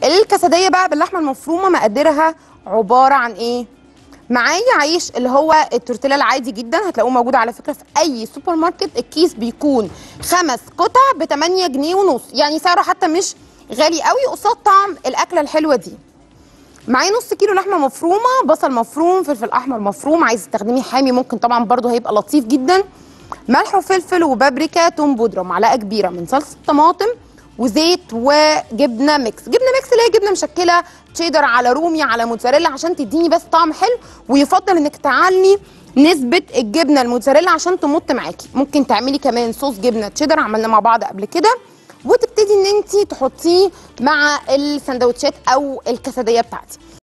الكسديه بقى باللحمه المفرومه مقاديرها عباره عن ايه معايا عيش اللي هو التورتيلا العادي جدا هتلاقوه موجود على فكره في اي سوبر ماركت الكيس بيكون خمس قطع ب 8 جنيه ونص يعني سعره حتى مش غالي قوي قصاد طعم الاكله الحلوه دي معايا نص كيلو لحمه مفرومه بصل مفروم فلفل احمر مفروم عايز تستخدميه حامي ممكن طبعا برده هيبقى لطيف جدا ملح وفلفل وبابريكا توم بودره معلقه كبيره من صلصه طماطم وزيت وجبنه ميكس جبنه ميكس اللي هي جبنه مشكله تشيدر على رومي على موتزاريلا عشان تديني بس طعم حلو ويفضل انك تعلي نسبه الجبنه الموتزاريلا عشان تمط معاكي ممكن تعملي كمان صوص جبنه تشيدر عملنا مع بعض قبل كده وتبتدي ان انت تحطيه مع السندوتشات او الكسديه بتاعتي